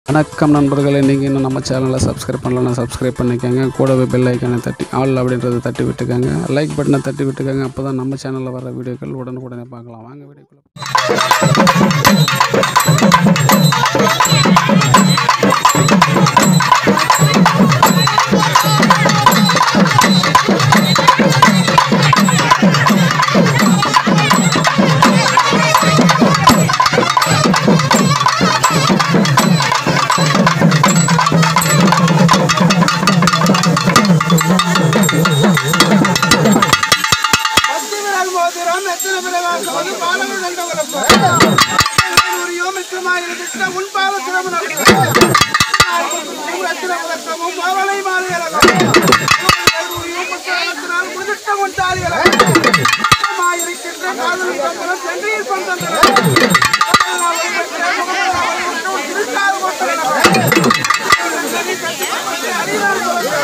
வணக்கம் நண்பர்களே நீங்கள் இன்னும் நம்ம சேனலை சப்ஸ்கிரைப் பண்ணலன்னா சப்ஸ்கிரைப் பண்ணிக்கோங்க கூடவே பெல் ஐக்கானை தட்டி ஆல் அப்படின்றத தட்டி விட்டுக்கோங்க லைக் பட்டனை தட்டி விட்டுக்கோங்க அப்போ தான் நம்ம சேனலில் வர வீடியோக்கள் உடனுக்குடனே பார்க்கலாம் வாங்க வீடியோக்குள்ள பத்து விரல் மோதிரம் எத்தனை பிறகால் சோது பாலங்கள் நண்டவரப்பு. உரியோம் மித்திரமாயிரு கிருஷ்ண உன் பாவ சிரமணம். ரத்தின குலக்கமும் பவளை மாலையழகும். உரியோம் புத்தகத்தினால் முடிதிட்ட உன் தாலியழகும். மித்திரமாயிருக்கின்ற காதலும் தந்தனம் சென்றியில் பந்தந்தனம். திருக்கால் கொண்டனம். அடிவார்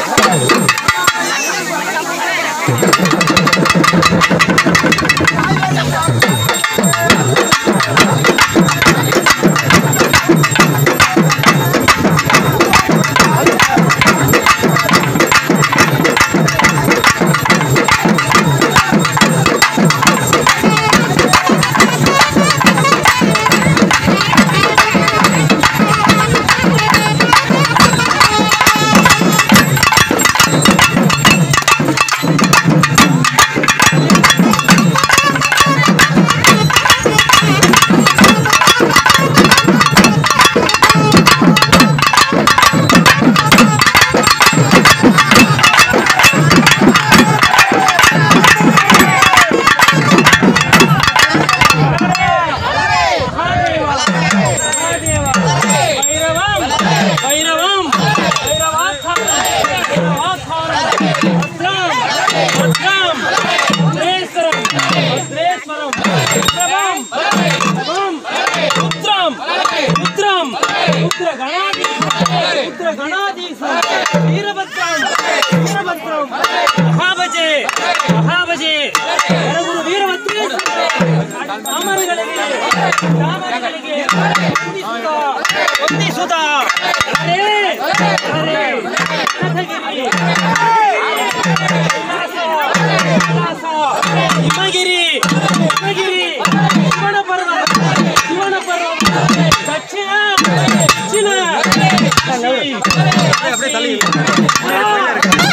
வைரவம் வைரவம் வைரவாத்தாரம் வைரவாத்தாரம் பத்ரம் பத்ரம் பத்ரேஸ்வரம் பத்ரேஸ்வரம் விக்ரமம் விக்ரமம் புத்திரம் புத்திரம் புத்திர கணாதீஸ்வரம் புத்திர கணாதீஸ்வரம் வீரபத்ரம் வீரபத்ரம் மகாபஜே மகாபஜே வரகுரு வீரபத்ரேஸ்வரம் தாமரைಗಳಿಗೆ தாமரைಗಳಿಗೆ ಒಂದೇ ಸುಧಾ ಅರೆ ಅರೆ ರಥಗಿರಿ ಹಿಮಗಿರಿ ಹಿಮಗಿರಿ ಶಿವನ ಪರ್ವತ ಶಿವನ ಪರ್ವತ ದಕ್ಷಿಣ ದಕ್ಷಿಣ ಕಾಶಿ, ಕಾಶಿ.